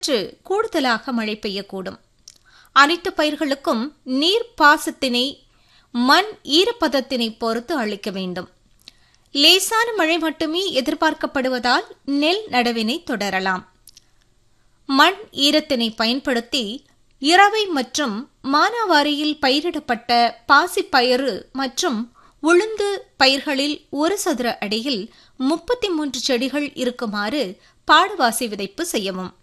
சற்று கூடுதலாக மழை பெய்யக்கூடும் அனைத்து பயிர்களுக்கும் நீர் பாசத்தினை மண் ஈரப்பதத்தினை பொறுத்து அளிக்க வேண்டும் லேசான மழை மட்டுமே எதிர்பார்க்கப்படுவதால் நெல் நடவினை தொடரலாம் மண் ஈரத்தினை பயன்படுத்தி இரவை மற்றும் மானாவாரியில் பயிரிடப்பட்ட பாசிப்பயிறு மற்றும் உளுந்து பயிர்களில் ஒரு சதுர அடியில் முப்பத்தி மூன்று செடிகள் இருக்குமாறு பாடுவாசி விதைப்பு செய்யவும்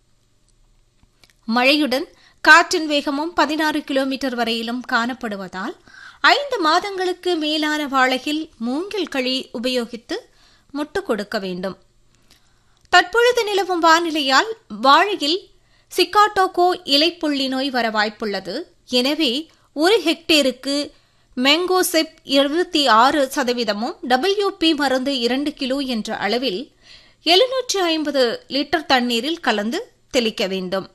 மழையுடன் காற்றின் வேகமும் பதினாறு கிலோமீட்டர் வரையிலும் காணப்படுவதால் ஐந்து மாதங்களுக்கு மேலான வாழையில் மூங்கில் களி உபயோகித்து முட்டு கொடுக்க வேண்டும் தற்பொழுது நிலவும் வானிலையால் வாழையில் சிக்காட்டோகோ இலைப்புள்ளி நோய் வர வாய்ப்புள்ளது எனவே ஒரு ஹெக்டேருக்கு மெங்கோசெப் இருபத்தி ஆறு சதவீதமும் டபிள்யூபி மருந்து இரண்டு கிலோ என்ற அளவில் எழுநூற்றி ஐம்பது லிட்டர் தண்ணீரில் கலந்து தெளிக்க வேண்டும்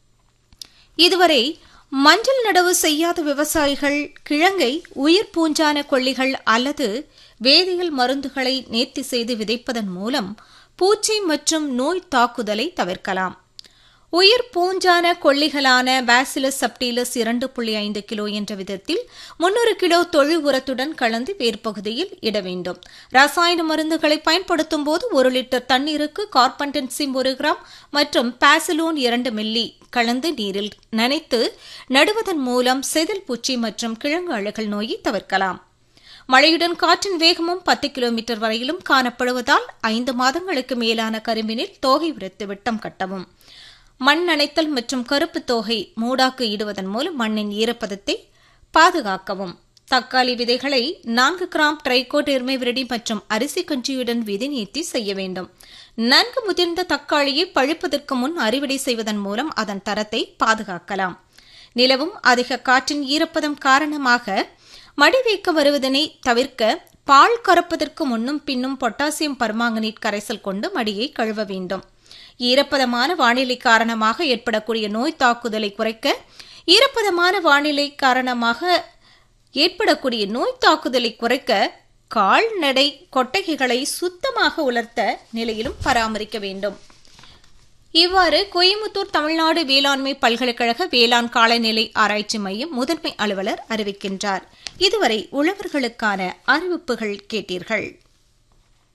இதுவரை மஞ்சள் நடவு செய்யாத விவசாயிகள் கிழங்கை உயிர் பூஞ்சான கொல்லிகள் அல்லது வேதியியல் மருந்துகளை நேர்த்தி செய்து விதைப்பதன் மூலம் பூச்சி மற்றும் நோய் தாக்குதலை தவிர்க்கலாம் உயிர் பூஞ்சான கொல்லிகளான பேசிலஸ் சப்டிலஸ் இரண்டு புள்ளி ஐந்து கிலோ என்ற விதத்தில் முன்னூறு கிலோ தொழு உரத்துடன் கலந்து வேர்ப்பகுதியில் இட வேண்டும் ரசாயன மருந்துகளை பயன்படுத்தும் போது ஒரு லிட்டர் தண்ணீருக்கு கார்பன்டென்சிம் ஒரு கிராம் மற்றும் பாசிலோன் இரண்டு மில்லி கலந்து நீரில் நனைத்து நடுவதன் மூலம் செதில் பூச்சி மற்றும் கிழங்கு அழுகல் நோயை தவிர்க்கலாம் மழையுடன் காற்றின் வேகமும் பத்து கிலோமீட்டர் வரையிலும் காணப்படுவதால் ஐந்து மாதங்களுக்கு மேலான கரும்பினில் தோகை உரைத்து விட்டம் கட்டவும் மண் நனைத்தல் மற்றும் கருப்பு தோகை மூடாக்கு இடுவதன் மூலம் மண்ணின் ஈரப்பதத்தை பாதுகாக்கவும் தக்காளி விதைகளை நான்கு கிராம் ட்ரைகோட் எருமைவிரடி மற்றும் அரிசி கஞ்சியுடன் விதை நீட்டி செய்ய வேண்டும் நன்கு முதிர்ந்த தக்காளியை பழுப்பதற்கு முன் அறுவடை செய்வதன் மூலம் அதன் தரத்தை பாதுகாக்கலாம் நிலவும் அதிக காற்றின் ஈரப்பதம் காரணமாக மடி வைக்க வருவதனை தவிர்க்க பால் கறப்பதற்கு முன்னும் பின்னும் பொட்டாசியம் பர்மாங்கனேட் கரைசல் கொண்டு மடியை கழுவ வேண்டும் ஈரப்பதமான வானிலை காரணமாக ஏற்படக்கூடிய நோய் தாக்குதலை குறைக்க ஈரப்பதமான வானிலை காரணமாக ஏற்படக்கூடிய நோய் தாக்குதலை குறைக்க கால்நடை கொட்டகைகளை சுத்தமாக உலர்த்த நிலையிலும் பராமரிக்க வேண்டும் இவ்வாறு கோயம்புத்தூர் தமிழ்நாடு வேளாண்மை பல்கலைக்கழக வேளாண் காலநிலை ஆராய்ச்சி மையம் முதன்மை அலுவலர் அறிவிக்கின்றார் இதுவரை உழவர்களுக்கான அறிவிப்புகள் கேட்டீர்கள்